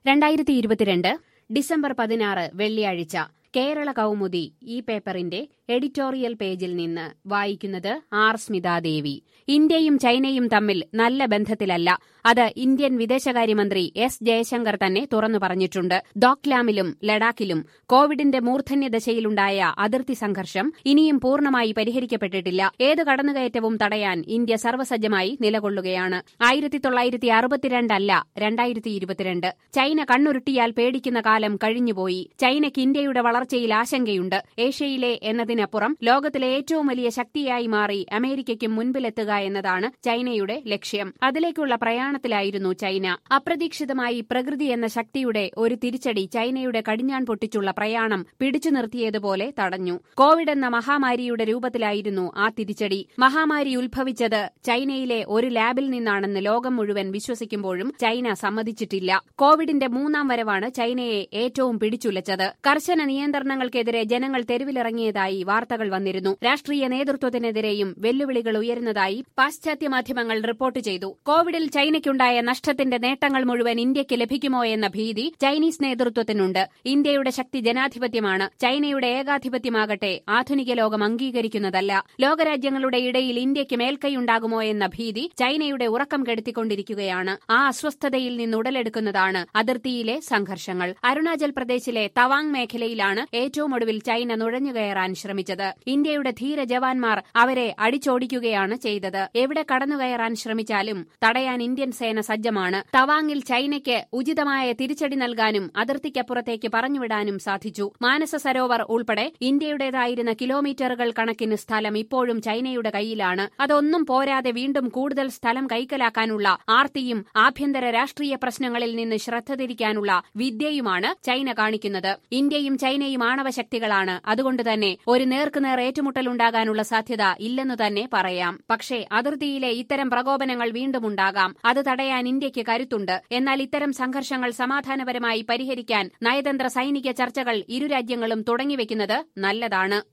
രണ്ടായിരത്തി ഇരുപത്തിരണ്ട് ഡിസംബർ പതിനാറ് വെള്ളിയാഴ്ച കേരള കൗമുദി ഈ പേപ്പറിന്റെ എഡിറ്റോറിയൽ പേജിൽ നിന്ന് വായിക്കുന്നത് ആർ സ്മിതാദേവി ഇന്ത്യയും ചൈനയും തമ്മിൽ നല്ല ബന്ധത്തിലല്ല അത് ഇന്ത്യൻ വിദേശകാര്യമന്ത്രി എസ് ജയശങ്കർ തന്നെ തുറന്നു പറഞ്ഞിട്ടുണ്ട് ദോക്ലാമിലും ലഡാക്കിലും കോവിഡിന്റെ മൂർധന്യ ദശയിലുണ്ടായ അതിർത്തി സംഘർഷം ഇനിയും പൂർണ്ണമായി പരിഹരിക്കപ്പെട്ടിട്ടില്ല ഏത് കടന്നുകയറ്റവും തടയാൻ ഇന്ത്യ സർവ്വസജ്ജമായി നിലകൊള്ളുകയാണ് ആയിരത്തി തൊള്ളായിരത്തി അറുപത്തിരണ്ടല്ല രണ്ടായിരത്തി ഇരുപത്തിരണ്ട് ചൈന കണ്ണുരുട്ടിയാൽ പേടിക്കുന്ന കാലം കഴിഞ്ഞുപോയി ചൈനയ്ക്ക് ഇന്ത്യയുടെ വളർച്ചയിൽ ആശങ്കയുണ്ട് ഏഷ്യയിലെ എന്നതിനപ്പുറം ലോകത്തിലെ ഏറ്റവും വലിയ ശക്തിയായി മാറി അമേരിക്കയ്ക്കും മുൻപിലെത്തുക എന്നതാണ് ചൈനയുടെ ലക്ഷ്യം അതിലേക്കുള്ള പ്രയാണത്തിലായിരുന്നു ചൈന അപ്രതീക്ഷിതമായി പ്രകൃതി എന്ന ശക്തിയുടെ ഒരു തിരിച്ചടി ചൈനയുടെ കടിഞ്ഞാൺ പൊട്ടിച്ചുള്ള പ്രയാണം പിടിച്ചു നിർത്തിയതുപോലെ തടഞ്ഞു കോവിഡ് എന്ന മഹാമാരിയുടെ രൂപത്തിലായിരുന്നു ആ തിരിച്ചടി മഹാമാരി ഉത്ഭവിച്ചത് ചൈനയിലെ ഒരു ലാബിൽ നിന്നാണെന്ന് ലോകം മുഴുവൻ വിശ്വസിക്കുമ്പോഴും ചൈന സമ്മതിച്ചിട്ടില്ല കോവിഡിന്റെ മൂന്നാം വരവാണ് ചൈനയെ ഏറ്റവും പിടിച്ചുലച്ചത് കർശന നിയന്ത്രണങ്ങൾക്കെതിരെ ജനങ്ങൾ തെരുവിലിറങ്ങിയതായി വാർത്തകൾ വന്നിരുന്നു രാഷ്ട്രീയ നേതൃത്വത്തിനെതിരെയും വെല്ലുവിളികൾ ഉയരുന്നതായി പാശ്ചാത്യ മാധ്യമങ്ങൾ റിപ്പോർട്ട് ചെയ്തു കോവിഡിൽ ചൈനയ്ക്കുണ്ടായ നഷ്ടത്തിന്റെ നേട്ടങ്ങൾ മുഴുവൻ ഇന്ത്യയ്ക്ക് ലഭിക്കുമോ എന്ന ഭീതി ചൈനീസ് നേതൃത്വത്തിനുണ്ട് ഇന്ത്യയുടെ ശക്തി ജനാധിപത്യമാണ് ചൈനയുടെ ഏകാധിപത്യമാകട്ടെ ആധുനിക ലോകം അംഗീകരിക്കുന്നതല്ല ലോകരാജ്യങ്ങളുടെ ഇടയിൽ ഇന്ത്യയ്ക്ക് മേൽക്കൈയുണ്ടാകുമോ എന്ന ഭീതി ചൈനയുടെ ഉറക്കം കെടുത്തിക്കൊണ്ടിരിക്കുകയാണ് ആ അസ്വസ്ഥതയിൽ നിന്ന് ഉടലെടുക്കുന്നതാണ് അതിർത്തിയിലെ സംഘർഷങ്ങൾ അരുണാചൽ പ്രദേശിലെ തവാങ് മേഖലയിലാണ് ഏറ്റവും ഒടുവിൽ ചൈന നുഴഞ്ഞുകയറാൻ ശ്രമിച്ചത് ഇന്ത്യയുടെ ധീര ജവാന്മാർ അവരെ അടിച്ചോടിക്കുകയാണ് ചെയ്തത് എവിടെ കടന്നുകയറാൻ ശ്രമിച്ചാലും തടയാൻ ഇന്ത്യൻ സേന സജ്ജമാണ് തവാങ്ങിൽ ചൈനയ്ക്ക് ഉചിതമായ തിരിച്ചടി നൽകാനും അതിർത്തിക്കപ്പുറത്തേക്ക് പറഞ്ഞുവിടാനും സാധിച്ചു മാനസ സരോവർ ഉൾപ്പെടെ ഇന്ത്യയുടേതായിരുന്ന കിലോമീറ്ററുകൾ കണക്കിന് സ്ഥലം ഇപ്പോഴും ചൈനയുടെ കയ്യിലാണ് അതൊന്നും പോരാതെ വീണ്ടും കൂടുതൽ സ്ഥലം കൈക്കലാക്കാനുള്ള ആർത്തിയും ആഭ്യന്തര രാഷ്ട്രീയ പ്രശ്നങ്ങളിൽ നിന്ന് ശ്രദ്ധ തിരിക്കാനുള്ള വിദ്യയുമാണ് ചൈന കാണിക്കുന്നത് ഇന്ത്യയും ചൈനയും ആണവശക്തികളാണ് അതുകൊണ്ട് തന്നെ ഒരു നേർക്കുനേർ ഏറ്റുമുട്ടലുണ്ടാകാനുള്ള സാധ്യത ഇല്ലെന്നു തന്നെ പറയാം പക്ഷേ അതിർത്തിയിലെ ഇത്തരം പ്രകോപനങ്ങൾ വീണ്ടും ഉണ്ടാകാം അത് തടയാൻ ഇന്ത്യയ്ക്ക് കരുത്തുണ്ട് എന്നാൽ ഇത്തരം സംഘർഷങ്ങൾ സമാധാനപരമായി പരിഹരിക്കാൻ നയതന്ത്ര സൈനിക ചർച്ചകൾ ഇരു രാജ്യങ്ങളും തുടങ്ങിവെക്കുന്നത് നല്ലതാണ്